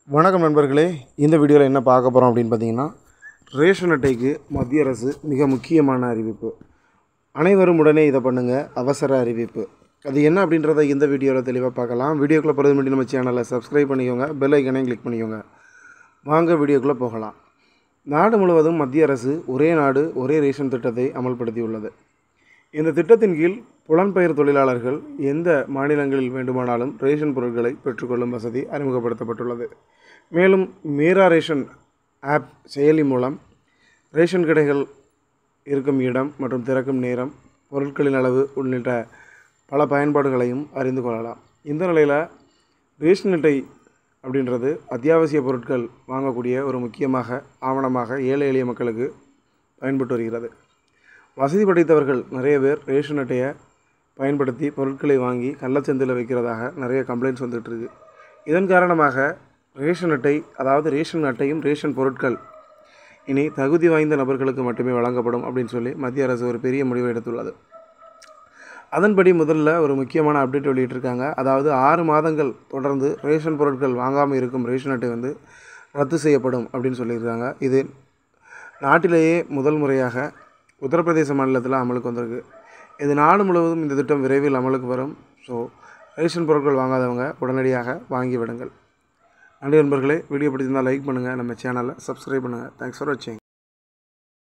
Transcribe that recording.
வணக்கம் நண்பர்களே இந்த வீடியோவில் என்ன பார்க்க போகிறோம் அப்படின்னு பார்த்தீங்கன்னா ரேஷன் அட்டைக்கு மத்திய அரசு மிக முக்கியமான அறிவிப்பு அனைவரும் உடனே இதை பண்ணுங்கள் அவசர அறிவிப்பு அது என்ன அப்படின்றத இந்த வீடியோவில் தெளிவாக பார்க்கலாம் வீடியோக்குள்ளே போகிறது முன்னாடி நம்ம சேனலை சப்ஸ்கிரைப் பண்ணிக்கோங்க பெல் ஐக்கனையும் கிளிக் பண்ணிக்கோங்க வாங்க வீடியோக்குள்ளே போகலாம் நாடு முழுவதும் மத்திய அரசு ஒரே நாடு ஒரே ரேஷன் திட்டத்தை அமல்படுத்தியுள்ளது இந்த திட்டத்தின் கீழ் புலம்பெயர் தொழிலாளர்கள் எந்த மாநிலங்களில் வேண்டுமானாலும் ரேஷன் பொருட்களை பெற்றுக்கொள்ளும் வசதி அறிமுகப்படுத்தப்பட்டுள்ளது மேலும் மீரா ரேஷன் ஆப் செயலி மூலம் ரேஷன் கடைகள் இருக்கும் இடம் மற்றும் திறக்கும் நேரம் பொருட்களின் அளவு உள்ளிட்ட பல பயன்பாடுகளையும் அறிந்து கொள்ளலாம் இந்த நிலையில் ரேஷன் அட்டை அப்படின்றது அத்தியாவசிய பொருட்கள் வாங்கக்கூடிய ஒரு முக்கியமாக ஆவணமாக ஏழை எளிய மக்களுக்கு பயன்பட்டு வருகிறது வசதி படைத்தவர்கள் நிறைய பேர் ரேஷன் அட்டையை பயன்படுத்தி பொருட்களை வாங்கி கள்ளச்சந்தையில் வைக்கிறதாக நிறைய கம்ப்ளைண்ட்ஸ் வந்துட்டு இருக்கு இதன் காரணமாக ரேஷன் அட்டை அதாவது ரேஷன் அட்டையும் ரேஷன் பொருட்கள் இனி தகுதி வாய்ந்த நபர்களுக்கு மட்டுமே வழங்கப்படும் அப்படின்னு சொல்லி மத்திய அரசு ஒரு பெரிய முடிவை எடுத்துள்ளது அதன்படி முதல்ல ஒரு முக்கியமான அப்டேட் வெளியிட்டிருக்காங்க அதாவது ஆறு மாதங்கள் தொடர்ந்து ரேஷன் பொருட்கள் வாங்காமல் இருக்கும் ரேஷன் அட்டை வந்து ரத்து செய்யப்படும் அப்படின்னு சொல்லியிருக்காங்க இது நாட்டிலேயே முதல் முறையாக உத்தரப்பிரதேச மாநிலத்தில் அமலுக்கு வந்திருக்கு இது நாடு முழுவதும் இந்த திட்டம் விரைவில் அமலுக்கு வரும் ஸோ ரேஷன் பொருட்கள் வாங்காதவங்க உடனடியாக வாங்கி விடுங்கள் நன்றி நண்பர்களே வீடியோ பிடிச்சிருந்தால் லைக் பண்ணுங்கள் நம்ம சேனலை சப்ஸ்கிரைப் பண்ணுங்கள் தேங்க்ஸ் ஃபார் வாட்சிங்